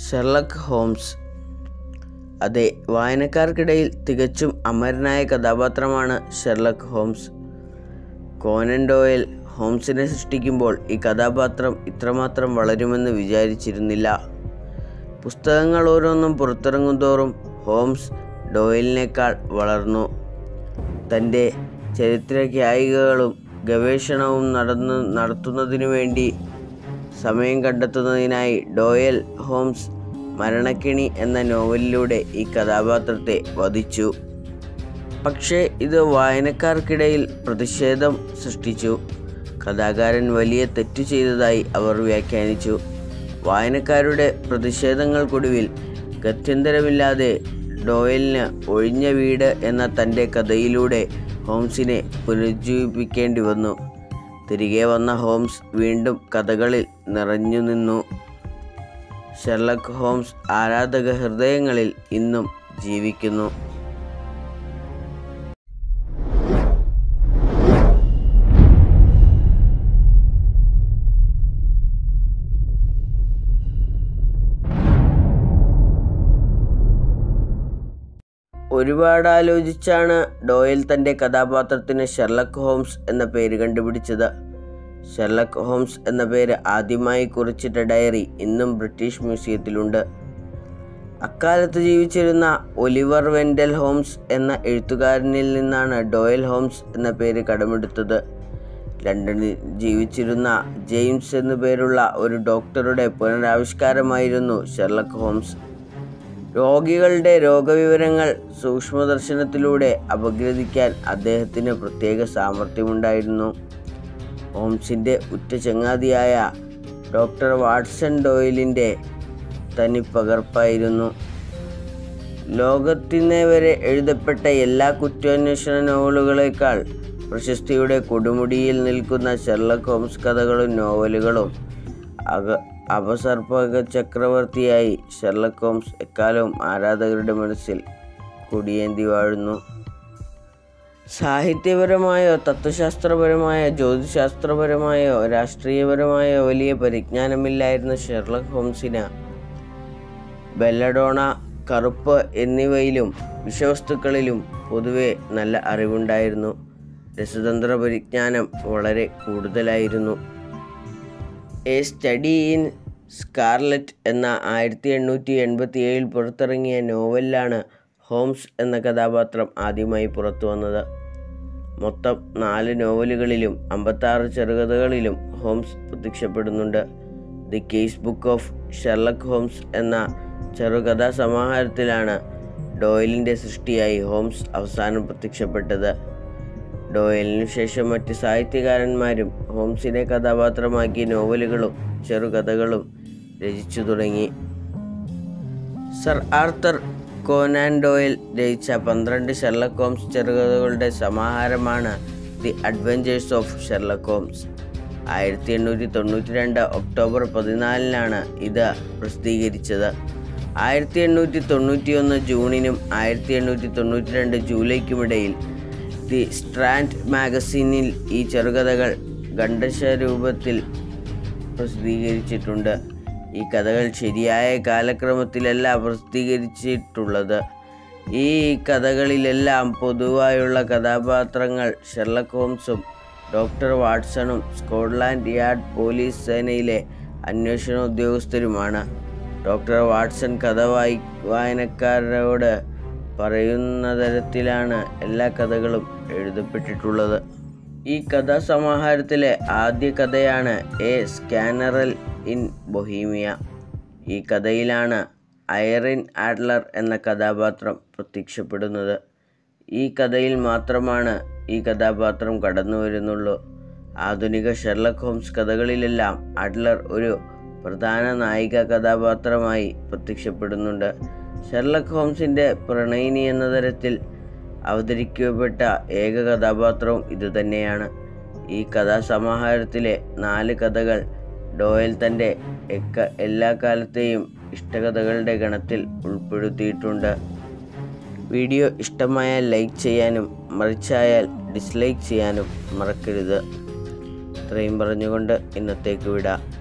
Sherlock Holmes അതെ വായനക്കാർക്കിടയിൽ തികച്ചും അമരനായ കഥാപാത്രമാണ് ഷെർലക് ഹോംസ് കോനൻ ഡോയൽ ഹോംസിനെ സൃഷ്ടിക്കുമ്പോൾ ഈ കഥാപാത്രം ഇത്രമാത്രം വളരുമെന്ന് വിചാരിച്ചിരുന്നില്ല പുസ്തകങ്ങൾ ഓരോന്നും പുറത്തിറങ്ങും തോറും ഹോംസ് ഡോയലിനേക്കാൾ വളർന്നു തൻ്റെ ചരിത്രഖ്യായികകളും ഗവേഷണവും നടന്നു നടത്തുന്നതിനു വേണ്ടി സമയം കണ്ടെത്തുന്നതിനായി ഡോയൽ ഹോംസ് മരണക്കിണി എന്ന നോവലിലൂടെ ഈ കഥാപാത്രത്തെ വധിച്ചു പക്ഷേ ഇത് വായനക്കാർക്കിടയിൽ പ്രതിഷേധം സൃഷ്ടിച്ചു കഥാകാരൻ വലിയ തെറ്റു ചെയ്തതായി അവർ വ്യാഖ്യാനിച്ചു വായനക്കാരുടെ പ്രതിഷേധങ്ങൾക്കൊടുവിൽ ഗത്യന്തരമില്ലാതെ ഡോയലിന് ഒഴിഞ്ഞ വീട് എന്ന തൻ്റെ കഥയിലൂടെ ഹോംസിനെ പുനരുജ്ജീവിപ്പിക്കേണ്ടി വന്നു തിരികെ വന്ന ഹോംസ് വീണ്ടും കഥകളിൽ നിറഞ്ഞു നിന്നു ഷെർലക് ഹോംസ് ആരാധക ഹൃദയങ്ങളിൽ ഇന്നും ജീവിക്കുന്നു ഒരുപാട് ആലോചിച്ചാണ് ഡോയൽ തൻ്റെ കഥാപാത്രത്തിന് ഷെർലക് ഹോംസ് എന്ന പേര് കണ്ടുപിടിച്ചത് ഷെർലക് ഹോംസ് എന്ന പേര് ആദ്യമായി കുറിച്ചിട്ട ഡയറി ഇന്നും ബ്രിട്ടീഷ് മ്യൂസിയത്തിലുണ്ട് അക്കാലത്ത് ജീവിച്ചിരുന്ന ഒലിവർ വെൻഡൽ ഹോംസ് എന്ന എഴുത്തുകാരനിൽ നിന്നാണ് ഡോയൽ ഹോംസ് എന്ന പേര് കടമെടുത്തത് ലണ്ടനിൽ ജീവിച്ചിരുന്ന ജെയിംസ് എന്നു പേരുള്ള ഒരു ഡോക്ടറുടെ പുനരാവിഷ്കാരമായിരുന്നു ഷെർലക് ഹോംസ് രോഗികളുടെ രോഗവിവരങ്ങൾ സൂക്ഷ്മദർശനത്തിലൂടെ അപഗ്രഥിക്കാൻ അദ്ദേഹത്തിന് പ്രത്യേക സാമർഥ്യമുണ്ടായിരുന്നു ഹോംസിൻ്റെ ഉറ്റ ചങ്ങാതിയായ ഡോക്ടർ വാട്സൺ ഡോയിലിൻ്റെ തനിപ്പകർപ്പായിരുന്നു ലോകത്തിനെ വരെ എഴുതപ്പെട്ട എല്ലാ കുറ്റാന്വേഷണ നോവലുകളേക്കാൾ പ്രശസ്തിയുടെ കൊടുമുടിയിൽ നിൽക്കുന്ന ഷെർലക് ഹോംസ് കഥകളും നോവലുകളും അക അപസർപ്പക ചക്രവർത്തിയായി ഷെർലക് ഹോംസ് എക്കാലവും ആരാധകരുടെ മനസ്സിൽ കുടിയേന്തി വാഴുന്നു സാഹിത്യപരമായോ തത്വശാസ്ത്രപരമായോ ജ്യോതിശാസ്ത്രപരമായോ രാഷ്ട്രീയപരമായോ വലിയ പരിജ്ഞാനമില്ലായിരുന്ന ഷെർലക് ഹോംസിന് ബെല്ലഡോണ കറുപ്പ് എന്നിവയിലും വിഷവസ്തുക്കളിലും പൊതുവെ നല്ല അറിവുണ്ടായിരുന്നു രസതന്ത്ര പരിജ്ഞാനം വളരെ കൂടുതലായിരുന്നു എ സ്റ്റഡി ഇൻ സ്കാർലറ്റ് എന്ന ആയിരത്തി എണ്ണൂറ്റി എൺപത്തി ഏഴിൽ പുറത്തിറങ്ങിയ നോവലിലാണ് ഹോംസ് എന്ന കഥാപാത്രം ആദ്യമായി പുറത്തു വന്നത് മൊത്തം നാല് നോവലുകളിലും അമ്പത്താറ് ചെറുകഥകളിലും ഹോംസ് പ്രത്യക്ഷപ്പെടുന്നുണ്ട് the case book of Sherlock Holmes എന്ന ചെറുകഥാ സമാഹാരത്തിലാണ് ഡോയലിൻ്റെ സൃഷ്ടിയായി ഹോംസ് അവസാനം പ്രത്യക്ഷപ്പെട്ടത് ഡോയലിനു ശേഷം മറ്റ് സാഹിത്യകാരന്മാരും ഹോംസിനെ കഥാപാത്രമാക്കി നോവലുകളും ചെറുകഥകളും രചിച്ചു തുടങ്ങി സർ ആർത്തർ കോനാൻ ഡോയൽ രചിച്ച പന്ത്രണ്ട് ഷെർലക് ഹോംസ് ചെറുകഥകളുടെ സമാഹാരമാണ് the adventures of Sherlock Holmes ആയിരത്തി എണ്ണൂറ്റി തൊണ്ണൂറ്റി രണ്ട് ഒക്ടോബർ പതിനാലിനാണ് ഇത് പ്രസിദ്ധീകരിച്ചത് ആയിരത്തി എണ്ണൂറ്റി തൊണ്ണൂറ്റി ഒന്ന് ജൂണിനും ആയിരത്തി എണ്ണൂറ്റി തൊണ്ണൂറ്റി രണ്ട് ജൂലൈക്കുമിടയിൽ ദി സ്ട്രാൻഡ് മാഗസീനിൽ ഈ ചെറുകഥകൾ ഖണ്ഡശ രൂപത്തിൽ പ്രസിദ്ധീകരിച്ചിട്ടുണ്ട് ഈ കഥകൾ ശരിയായ കാലക്രമത്തിലല്ല പ്രസിദ്ധീകരിച്ചിട്ടുള്ളത് ഈ കഥകളിലെല്ലാം പൊതുവായുള്ള കഥാപാത്രങ്ങൾ ഷെർലക് ഹോംസും ഡോക്ടർ വാട്സണും സ്കോട്ട്ലാൻഡ് യാർഡ് പോലീസ് സേനയിലെ അന്വേഷണ ഉദ്യോഗസ്ഥരുമാണ് ഡോക്ടർ വാട്സൺ കഥ വായി വായനക്കാരോട് പറയുന്ന തരത്തിലാണ് എല്ലാ കഥകളും എഴുതപ്പെട്ടിട്ടുള്ളത് ഈ കഥാസമാഹാരത്തിലെ ആദ്യ കഥയാണ് എ സ്കാനറൽ ഇൻ ബൊഹീമിയ ഈ കഥയിലാണ് ഐറിൻ ആഡ്ലർ എന്ന കഥാപാത്രം പ്രത്യക്ഷപ്പെടുന്നത് ഈ കഥയിൽ മാത്രമാണ് ഈ കഥാപാത്രം കടന്നു വരുന്നുള്ളൂ ആധുനിക ഷെർലക് ഹോംസ് കഥകളിലെല്ലാം അഡ്ലർ ഒരു പ്രധാന നായിക കഥാപാത്രമായി പ്രത്യക്ഷപ്പെടുന്നുണ്ട് ഷെർലക് ഹോംസിൻ്റെ പ്രണയിനി എന്ന തരത്തിൽ അവതരിക്കപ്പെട്ട ഏക കഥാപാത്രവും ഇതുതന്നെയാണ് ഈ കഥാസമാഹാരത്തിലെ നാല് കഥകൾ ഡോയൽ തൻ്റെ എക്ക എല്ലാ കാലത്തെയും ഇഷ്ടകഥകളുടെ ഗണത്തിൽ ഉൾപ്പെടുത്തിയിട്ടുണ്ട് വീഡിയോ ഇഷ്ടമായാൽ ലൈക്ക് ചെയ്യാനും മറിച്ചായാൽ ഡിസ്ലൈക്ക് ചെയ്യാനും മറക്കരുത് ഇത്രയും പറഞ്ഞുകൊണ്ട് ഇന്നത്തേക്ക് വിടാം